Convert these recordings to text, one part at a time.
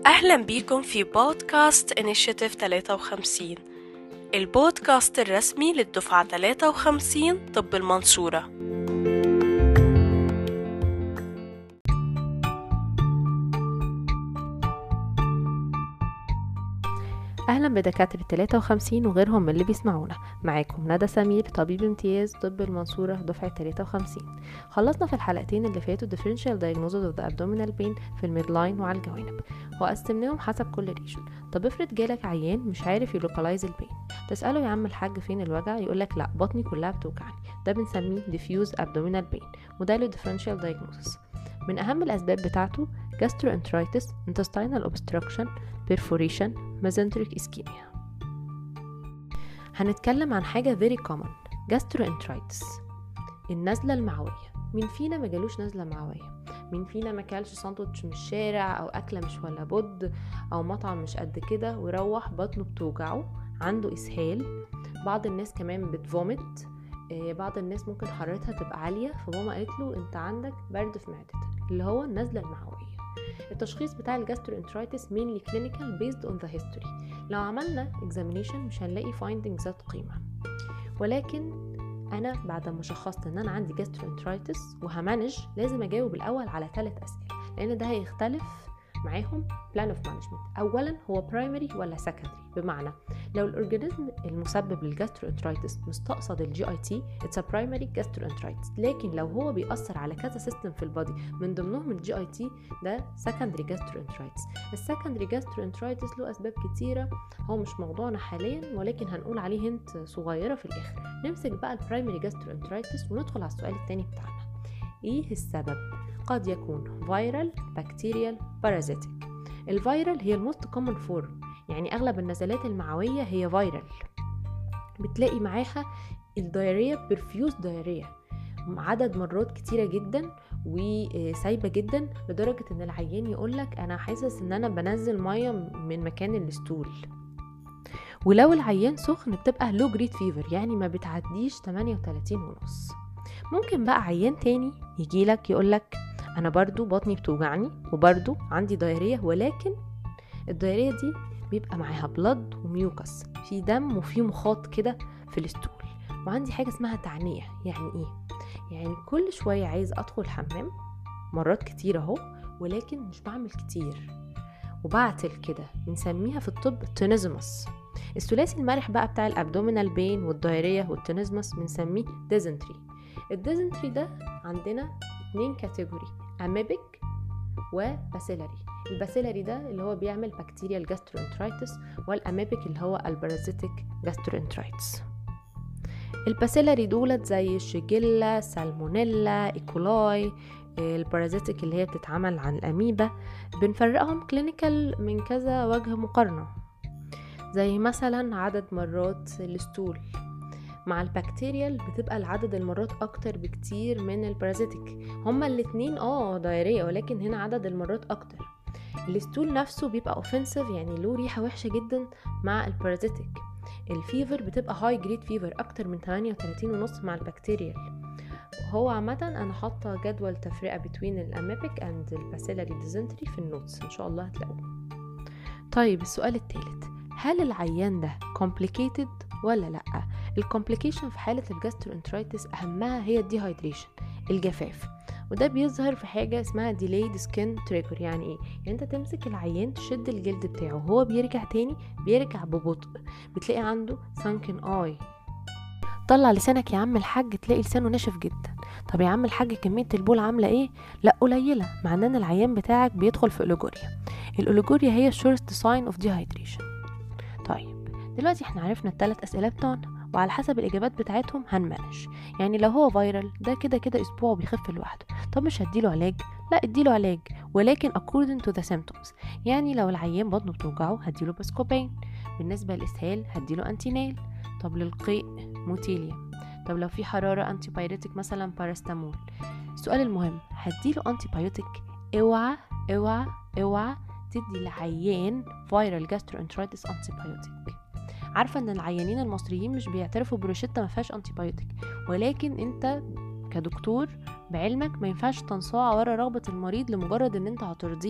أهلا بيكم في بودكاست إنيشيتيف 53 البودكاست الرسمي للدفعة 53 طب المنصورة أهلا بدكاترة 53 وغيرهم من اللي بيسمعونا معاكم ندى سمير طبيب امتياز طب المنصورة دفعة 53 خلصنا في الحلقتين اللي فاتوا differential diagnosis of the abdominal pain في الميد لاين وعلى الجوانب وقسمناهم حسب كل ريجن طب افرض جالك عيان مش عارف يلوكلايز البين تسأله يا عم الحاج فين الوجع يقولك لا بطني كلها بتوجعني ده بنسميه diffuse abdominal pain وده له differential diagnosis من أهم الأسباب بتاعته gastroenteritis intestinal obstruction perforation mesenteric ischemia هنتكلم عن حاجة very common gastroenteritis النزلة المعوية مين فينا ما جالوش نزلة معوية مين فينا ما كلش ساندوتش من الشارع او اكله مش ولا بد او مطعم مش قد كده وروح بطنه بتوجعه عنده اسهال بعض الناس كمان بتفومت آه، بعض الناس ممكن حرارتها تبقى عاليه فماما قالت له انت عندك برد في معدتك اللي هو النزله المعويه التشخيص بتاع الجاستروانترايتس mainly clinical based on the history لو عملنا examination مش هنلاقي findings ذات قيمة ولكن انا بعد ما شخصت ان انا عندي جاستروانترايتس وهمانج لازم اجاوب الاول على ثلاث اسئله لان ده هيختلف معاهم بلان اوف مانجمنت اولا هو برايمري ولا سكندري بمعنى لو الاورجانيزم المسبب للجاستروانترايتس مستقصد الجي اي تي اتس ا برايمري جاستروانترايتس لكن لو هو بيأثر على كذا سيستم في البادي من ضمنهم الجي اي تي ده سكندري جاستروانترايتس السكندري جاستروانترايتس له اسباب كتيره هو مش موضوعنا حاليا ولكن هنقول عليه هنت صغيره في الاخر نمسك بقى البرايمري جاستروانترايتس وندخل على السؤال الثاني بتاعنا ايه السبب قد يكون فيرال بكتيريال بارازيتيك الفيرال هي الموست كومن فورم يعني اغلب النزلات المعويه هي فيرال بتلاقي معاها الدايريا برفيوز دايريا عدد مرات كتيرة جدا وسايبة جدا لدرجة ان العيان يقولك انا حاسس ان انا بنزل مية من مكان الستول ولو العيان سخن بتبقى لو جريد فيفر يعني ما بتعديش 38 ونص ممكن بقى عيان تاني يجيلك يقولك انا برضو بطني بتوجعني وبرضو عندي دايرية ولكن الدايرية دي بيبقى معاها بلد وميوكس في دم وفي مخاط كده في الستول وعندي حاجة اسمها تعنية يعني ايه يعني كل شوية عايز ادخل حمام مرات كتير اهو ولكن مش بعمل كتير وبعتل كده بنسميها في الطب تونيزمس الثلاثي المرح بقى بتاع الابدومينال بين والدايرية والتونيزمس بنسميه ديزنتري الديزنتري ده عندنا اتنين كاتيجوري اميبك وباسيلاري الباسيلاري ده اللي هو بيعمل بكتيريال جاستروانترايتس والاميبك اللي هو البارازيتيك جاستروانترايتس الباسيلاري دولت زي الشيجيلا سالمونيلا ايكولاي البارازيتيك اللي هي بتتعمل عن الاميبا بنفرقهم كلينيكال من كذا وجه مقارنه زي مثلا عدد مرات الستول مع البكتيريال بتبقى العدد المرات اكتر بكتير من البارازيتيك هما الاتنين اه دايرية ولكن هنا عدد المرات اكتر الستول نفسه بيبقى اوفنسيف يعني له ريحة وحشة جدا مع البارازيتيك الفيفر بتبقى هاي جريد فيفر اكتر من 38 ونص مع البكتيريال هو عامة أنا حاطة جدول تفرقة بين الأميبك and الباسيلاري ديزنتري في النوتس إن شاء الله هتلاقوه طيب السؤال الثالث هل العيان ده complicated ولا لأ الكومبليكيشن في حالة الجاستروانترايتس أهمها هي الديهايدريشن الجفاف وده بيظهر في حاجة اسمها delayed skin trigger يعني ايه؟ يعني انت تمسك العيان تشد الجلد بتاعه وهو بيرجع تاني بيرجع ببطء بتلاقي عنده sunken eye طلع لسانك يا عم الحاج تلاقي لسانه ناشف جدا طب يا عم الحاج كمية البول عاملة ايه؟ لا قليلة معناه ان العيان بتاعك بيدخل في اوليجوريا الاوليجوريا هي surest sign of dehydration طيب دلوقتي احنا عرفنا الثلاث اسئلة بتوعنا وعلى حسب الاجابات بتاعتهم هنمانج يعني لو هو فيرال ده كده كده اسبوع بيخف لوحده طب مش هديله علاج لا اديله علاج ولكن according to the symptoms يعني لو العيان بطنه بتوجعه هديله باسكوبين بالنسبه للاسهال هديله انتينال طب للقيء موتيليا طب لو في حراره انتي بايريتك مثلا باراستامول السؤال المهم هديله انتي بايوتيك اوعى اوعى اوعى تدي العيان فيرال جاستروانترايتس انتي بايوتيك عارفه ان العيانين المصريين مش بيعترفوا بروشته ما فيهاش انتي بايوتيك ولكن انت كدكتور بعلمك ما ينفعش تنصاع ورا رغبه المريض لمجرد ان انت هترضيه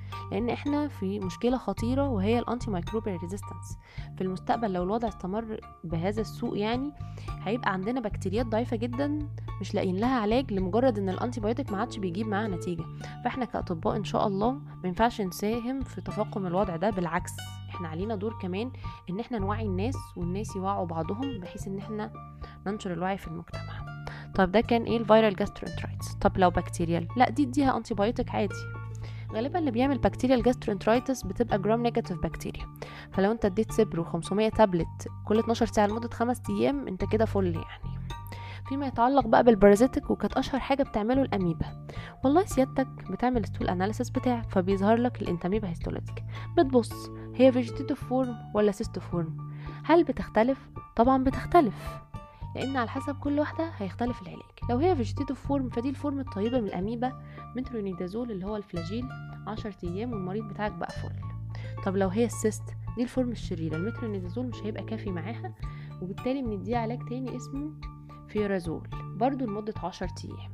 لان احنا في مشكله خطيره وهي الانتي مايكروبيال ريزيستنس في المستقبل لو الوضع استمر بهذا السوء يعني هيبقى عندنا بكتيريات ضعيفه جدا مش لاقيين لها علاج لمجرد ان الانتي بايوتيك ما عادش بيجيب معاها نتيجه فاحنا كاطباء ان شاء الله ما ينفعش نساهم في تفاقم الوضع ده بالعكس احنا علينا دور كمان ان احنا نوعي الناس والناس يوعوا بعضهم بحيث ان احنا ننشر الوعي في المجتمع طب ده كان ايه الفيرال جاسترونترايتس طب لو بكتيريال لا دي اديها انتي بايوتيك عادي غالبا اللي بيعمل بكتيريال جاسترونترايتس بتبقى جرام نيجاتيف بكتيريا فلو انت اديت سبرو 500 تابلت كل 12 ساعه لمده 5 ايام انت كده فل يعني فيما يتعلق بقى بالبارازيتك وكانت اشهر حاجه بتعمله الاميبا والله سيادتك بتعمل ستول اناليسيس بتاعك فبيظهر لك الانتاميبا هيستولوجيك بتبص هي فيجيتيف فورم ولا سيستو فورم هل بتختلف طبعا بتختلف لان على حسب كل واحده هيختلف العلاج لو هي فيجيتيف فورم فدي الفورم الطيبه من الاميبا مترونيدازول اللي هو الفلاجيل 10 ايام والمريض بتاعك بقى فل طب لو هي السيست دي الفورم الشريره المترونيدازول مش هيبقى كافي معاها وبالتالي بنديها علاج تاني اسمه فيرازول برضو لمدة 10 ايام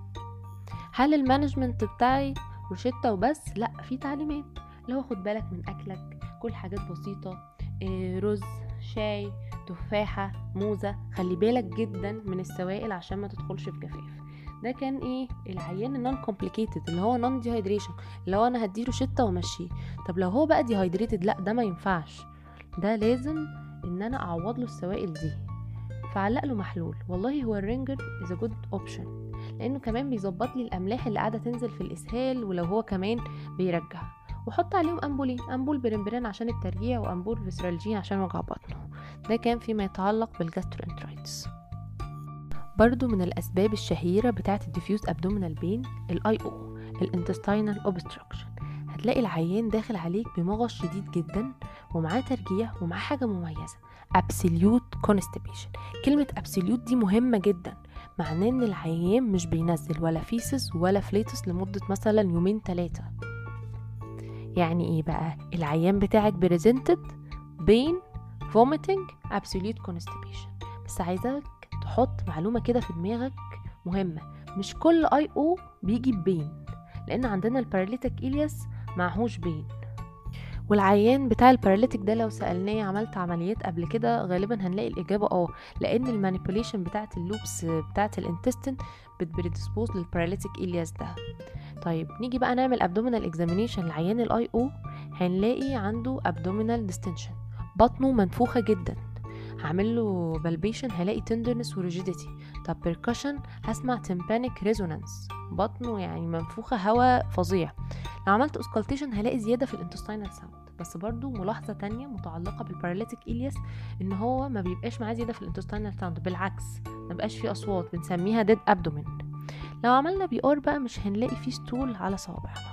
هل المانجمنت بتاعي روشتة وبس لا في تعليمات لو خد بالك من اكلك كل حاجات بسيطة إيه رز شاي تفاحة موزة خلي بالك جدا من السوائل عشان ما تدخلش في جفاف ده كان ايه العيان النون كومبليكيتد اللي هو نون ديهايدريشن اللي هو انا هديله شتة وامشيه طب لو هو بقى ديهايدريتد لا ده ما ينفعش ده لازم ان انا اعوض له السوائل دي فعلق له محلول والله هو الرينجر از جود اوبشن لانه كمان بيظبط لي الاملاح اللي قاعده تنزل في الاسهال ولو هو كمان بيرجع وحط عليهم امبولين امبول برمبرين عشان الترجيع وامبول فيسرالجين عشان وجع بطنه ده كان فيما يتعلق بالجاسترونترايتس برضو من الاسباب الشهيره بتاعه الديفيوز ابدومينال بين الاي او الانتستينال اوبستراكشن هتلاقي العيان داخل عليك بمغص شديد جدا ومعاه ترجيع ومعاه حاجه مميزه absolute constipation كلمة absolute دي مهمة جدا معناه ان العيان مش بينزل ولا فيسس ولا فليتس لمدة مثلا يومين تلاتة يعني ايه بقى العيان بتاعك بريزنتد بين vomiting absolute constipation بس عايزاك تحط معلومة كده في دماغك مهمة مش كل اي او بيجي ببين لان عندنا الباراليتيك إلياس معهوش بين والعيان بتاع الباراليتيك ده لو سألناه عملت عمليات قبل كده غالبا هنلاقي الإجابة اه لأن المانيبوليشن بتاعت اللوبس بتاعت الانتستين بتبريدسبوز للباراليتيك إلياس ده طيب نيجي بقى نعمل ابدومينال اكزامينيشن لعيان الاي او هنلاقي عنده ابدومينال ديستنشن بطنه منفوخة جدا هعمل له بالبيشن هلاقي تندرنس وريجيديتي طب بيركشن هسمع تمبانيك ريزونانس بطنه يعني منفوخه هواء فظيع لو عملت اسكالتيشن هلاقي زياده في الانتستينال ساوند بس برضو ملاحظه تانية متعلقه بالباراليتيك إلياس ان هو ما بيبقاش معاه زياده في الانتستينال ساوند بالعكس ما بقاش فيه اصوات بنسميها ديد ابدومين لو عملنا بي ار بقى مش هنلاقي فيه ستول على صوابعنا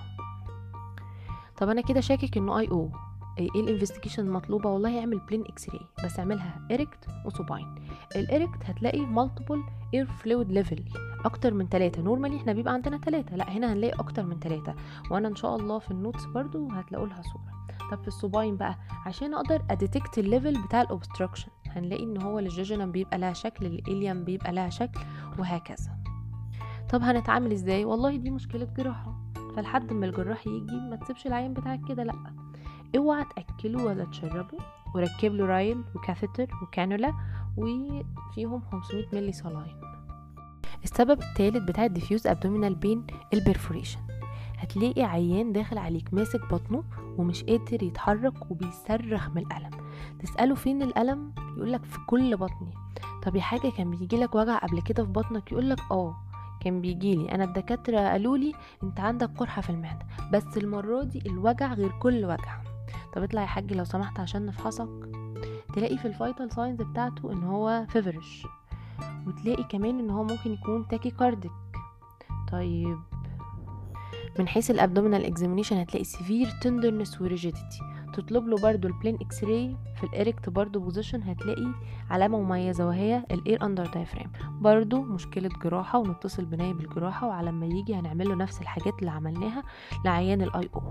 طب انا كده شاكك انه اي او ايه الانفستيجيشن المطلوبه والله اعمل بلين اكس راي بس اعملها اريكت وسوباين الاريكت هتلاقي مالتيبل اير فلويد ليفل اكتر من ثلاثة نورمالي احنا بيبقى عندنا ثلاثة لا هنا هنلاقي اكتر من ثلاثة وانا ان شاء الله في النوتس برضو هتلاقوا لها صورة طب في السوباين بقى عشان اقدر اديتكت الليفل بتاع الاوبستراكشن هنلاقي ان هو الجيجنم بيبقى لها شكل الاليم بيبقى لها شكل وهكذا طب هنتعامل ازاي والله دي مشكلة جراحة فلحد ما الجراح يجي ما تسيبش العين بتاعك كده لا اوعى تاكله ولا تشربه وركب له رايل وكاثيتر وكانولا وفيهم 500 ملي صلاين السبب الثالث بتاع الديفيوز ابدومينال بين البرفوريشن هتلاقي عيان داخل عليك ماسك بطنه ومش قادر يتحرك وبيصرخ من الالم تساله فين الالم يقولك في كل بطني طب يا حاجه كان بيجيلك وجع قبل كده في بطنك يقولك اه كان بيجيلي انا الدكاتره قالوا لي انت عندك قرحه في المعده بس المره دي الوجع غير كل وجع طب اطلع يا حاج لو سمحت عشان نفحصك تلاقي في الفايتال ساينز بتاعته ان هو فيفرش وتلاقي كمان ان هو ممكن يكون تاكي كارديك طيب من حيث الابدومينال اكزامينيشن هتلاقي سيفير تندرنس وريجيديتي تطلب له برضو البلين اكس راي في الاريكت برضو بوزيشن هتلاقي علامة مميزة وهي الاير اندر دايفرام برضو مشكلة جراحة ونتصل بنايب الجراحة وعلى ما يجي هنعمل له نفس الحاجات اللي عملناها لعيان الاي او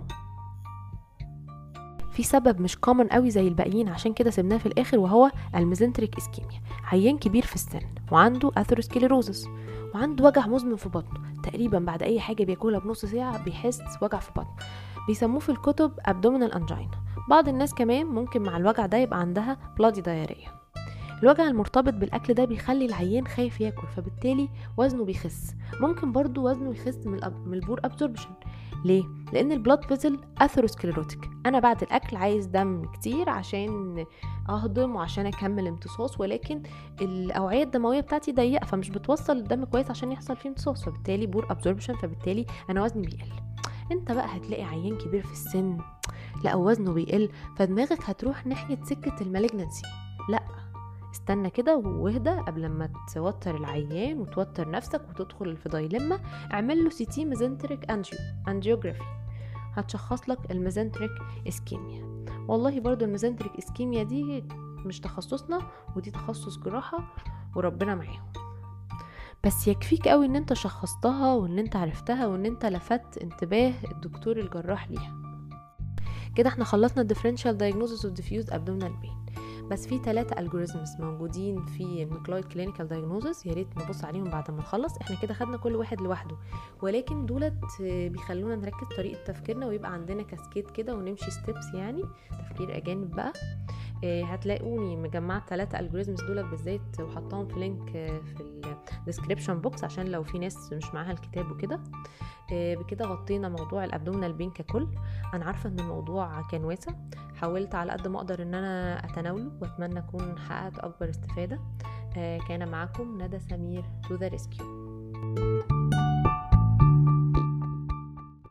في سبب مش كومن قوي زي الباقيين عشان كده سيبناه في الاخر وهو الميزنتريك اسكيميا عيان كبير في السن وعنده اثيروسكليروزس وعنده وجع مزمن في بطنه تقريبا بعد اي حاجه بياكلها بنص ساعه بيحس وجع في بطنه بيسموه في الكتب abdominal angina بعض الناس كمان ممكن مع الوجع ده يبقى عندها بلادي دايريا الوجع المرتبط بالاكل ده بيخلي العيان خايف ياكل فبالتالي وزنه بيخس ممكن برضو وزنه يخس من, الأب... من البور ابزوربشن ليه لان البلاد فيزل اثيروسكليروتيك انا بعد الاكل عايز دم كتير عشان اهضم وعشان اكمل امتصاص ولكن الاوعيه الدمويه بتاعتي ضيقه فمش بتوصل الدم كويس عشان يحصل فيه امتصاص فبالتالي بور ابزوربشن فبالتالي انا وزني بيقل انت بقى هتلاقي عيان كبير في السن لا وزنه بيقل فدماغك هتروح ناحيه سكه المالجنسي لا استنى كده واهدى قبل ما توتر العيان وتوتر نفسك وتدخل في دايلما اعمل له سي تي ميزنتريك انجيو انجيوجرافي هتشخص لك الميزنتريك اسكيميا والله برضو الميزنتريك اسكيميا دي مش تخصصنا ودي تخصص جراحة وربنا معاهم بس يكفيك قوي ان انت شخصتها وان انت عرفتها وان انت لفت انتباه الدكتور الجراح ليها كده احنا خلصنا الديفرنشال diagnosis of diffused abdominal pain بس في ثلاثة الجوريزمز موجودين في الميكلويد كلينيكال دايجنوزس يا ريت نبص عليهم بعد ما نخلص احنا كده خدنا كل واحد لوحده ولكن دولت بيخلونا نركز طريقة تفكيرنا ويبقى عندنا كاسكيد كده ونمشي ستيبس يعني تفكير اجانب بقى هتلاقوني مجمعة ثلاثة الجوريزمز دولت بالذات وحطاهم في لينك في الديسكريبشن بوكس عشان لو في ناس مش معاها الكتاب وكده بكده غطينا موضوع الابدومينال بين ككل انا عارفه ان الموضوع كان واسع حاولت على قد ما اقدر ان انا اتناوله واتمنى اكون حققت اكبر استفاده كان معاكم ندى سمير تو ذا ريسكيو